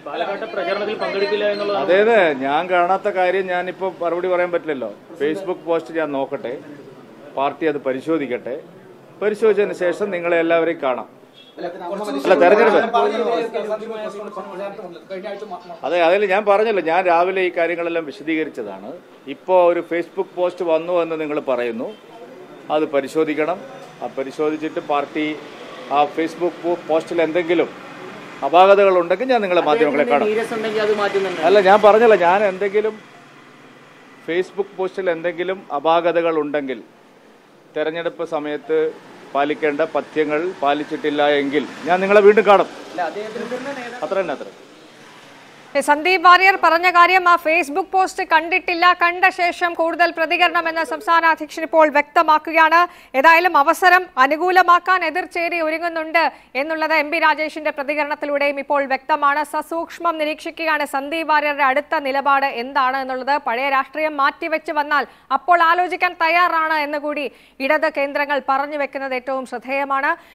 പാലക്കാട്ടെ പ്രചരണത്തിൽ പങ്കെടുക്കില്ല എന്നുള്ളതാണ് അതേത് ഞാൻ കാണാത്ത കാര്യം ഞാനിപ്പോൾ മറുപടി പറയാൻ പറ്റില്ലല്ലോ ഫേസ്ബുക്ക് പോസ്റ്റ് ഞാൻ നോക്കട്ടെ പാർട്ടി അത് പരിശോധിക്കട്ടെ പരിശോധിച്ചതിന് ശേഷം നിങ്ങളെ എല്ലാവരെയും കാണാം അല്ല തെരഞ്ഞെടുപ്പ് അതെ അതിൽ ഞാൻ പറഞ്ഞല്ലോ ഞാൻ രാവിലെ ഈ കാര്യങ്ങളെല്ലാം വിശദീകരിച്ചതാണ് ഇപ്പോൾ ഒരു ഫേസ്ബുക്ക് പോസ്റ്റ് വന്നു എന്ന് നിങ്ങൾ പറയുന്നു അത് പരിശോധിക്കണം ആ പരിശോധിച്ചിട്ട് പാർട്ടി ആ ഫേസ്ബുക്ക് പോ- പോസ്റ്റിൽ എന്തെങ്കിലും അപാകതകൾ ഉണ്ടെങ്കിൽ ഞാൻ നിങ്ങളെ മാധ്യമങ്ങളെ കാണാം സീരിയസ് ഉണ്ടെങ്കിൽ അത് മാറ്റുന്നുണ്ട് അല്ല ഞാൻ പറഞ്ഞല്ലോ ഞാൻ എന്തെങ്കിലും ഫേസ്ബുക്ക് പോസ്റ്റിൽ എന്തെങ്കിലും അപാകതകൾ ഉണ്ടെങ്കിൽ തെരഞ്ഞെടുപ്പ് സമയത്ത് പാലിക്കേണ്ട പഥ്യങ്ങൾ പാലിച്ചിട്ടില്ല എങ്കിൽ ഞാൻ നിങ്ങളെ വീണ്ടും കാണും അത്ര തന്നെ അത്ര ഏ, സന്ദീപ് വാര്യർ പറഞ്ഞ കാര്യം ആ ഫേസ്ബുക്ക് പോസ്റ്റ് കണ്ടിട്ടില്ല കണ്ട ശേഷം കൂടുതൽ പ്രതികരണം എന്ന സംസ്ഥാന അധ്യക്ഷൻ ഇപ്പോൾ വ്യക്തമാക്കുകയാണ് ഏതായാലും അവസരം അനുകൂലമാക്കാൻ എതിർചേരി ഒരുങ്ങുന്നുണ്ട് എന്നുള്ളത് എം പി രാജേഷിന്റെ പ്രതികരണത്തിലൂടെയും ഇപ്പോൾ വ്യക്തമാണ് സസൂക്ഷ്മം നിരീക്ഷിക്കുകയാണ് സന്ദീപ് വാര്യരുടെ അടുത്ത നിലപാട് എന്താണ് എന്നുള്ളത് പഴയ രാഷ്ട്രീയം മാറ്റിവെച്ച് വന്നാൽ അപ്പോൾ ആലോചിക്കാൻ തയ്യാറാണ് എന്നുകൂടി ഇടത് കേന്ദ്രങ്ങൾ പറഞ്ഞു വെക്കുന്നത് ഏറ്റവും ശ്രദ്ധേയമാണ്